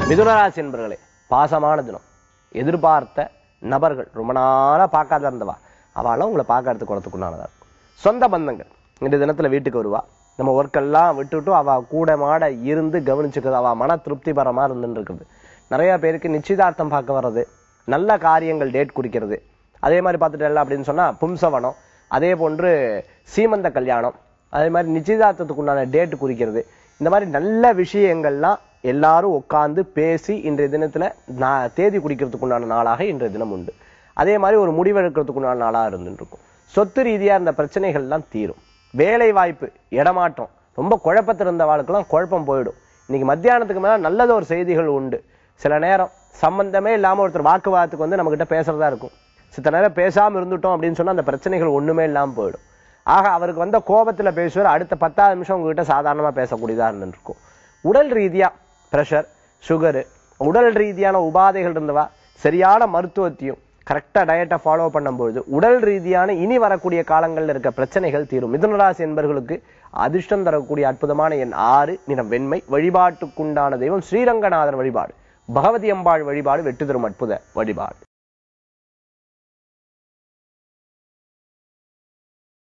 மிதுனராசி என்பர்களே பாசமான தினம் எதிர்பார்த்த நபர்கள் ரொம்ப நாளா பார்க்காத இருந்தவா அவளாம் உங்களை பார்க்கறதுக்கு குணத்துக்குண்டானதா இருக்கும் சொந்த பந்தங்கள் இந்த தினத்துல வீட்டுக்கு வருவா நம்ம ஒர்க்கெல்லாம் விட்டுட்டு அவ கூட மாட இருந்து கவனிச்சுக்கிறது அவ மன திருப்திபரமா இருந்துட்டு இருக்குது நிறைய பேருக்கு நிச்சயதார்த்தம் பார்க்க வர்றது நல்ல காரியங்கள் டேட் குறிக்கிறது அதே மாதிரி பார்த்துட்டு அப்படின்னு சொன்னா பும்சவனம் அதே போன்று சீமந்த கல்யாணம் அதே மாதிரி நிச்சயதார்த்தத்துக்கு உண்டான டேட் குறிக்கிறது இந்த மாதிரி நல்ல விஷயங்கள்லாம் எல்லாரும் உட்கார்ந்து பேசி இன்றைய தினத்துல நா- தேதி குறிக்கிறதுக்கு உண்டான நாளாக இன்றைய தினம் உண்டு அதே மாதிரி ஒரு முடிவெடுக்கிறதுக்கு உண்டான நாளா இருந்துட்டு இருக்கும் சொத்து ரீதியா இருந்த பிரச்சனைகள்லாம் தீரும் வேலை வாய்ப்பு இடமாற்றம் ரொம்ப குழப்பத்தில் இருந்த வாழ்க்கெல்லாம் குழப்பம் போயிடும் இன்னைக்கு மத்தியானத்துக்கு மேல நல்லது ஒரு செய்திகள் உண்டு சில நேரம் சம்பந்தமே இல்லாம ஒருத்தர் வாக்குவாதத்துக்கு வந்து நம்ம கிட்ட பேசுறதா இருக்கும் சித்த நேரம் பேசாம இருந்துட்டோம் அப்படின்னு சொன்னா அந்த பிரச்சனைகள் ஒண்ணுமே இல்லாம போயிடும் ஆக அவருக்கு வந்த கோபத்துல பேசுவார் அடுத்த பத்தாவது நிமிஷம் உங்ககிட்ட சாதாரணமா பேசக்கூடியதா இருந்துட்டு இருக்கும் உடல் ரீதியா பிரஷர் சுகரு உடல் ரீதியான உபாதைகள் இருந்தவா சரியான மருத்துவத்தையும் கரெக்டா டயட்டை ஃபாலோ பண்ணும்பொழுது உடல் ரீதியான இனி வரக்கூடிய காலங்கள்ல இருக்க பிரச்சனைகள் தீரும் மிதுனராசி என்பர்களுக்கு அதிர்ஷ்டம் தரக்கூடிய அற்புதமான எண் ஆறு நிறம் வெண்மை வழிபாட்டுக்குண்டான தெய்வம் ஸ்ரீரங்கநாதர் வழிபாடு பகவதி அம்பாள் வழிபாடு வெற்றி தரும் அற்புத வழிபாடு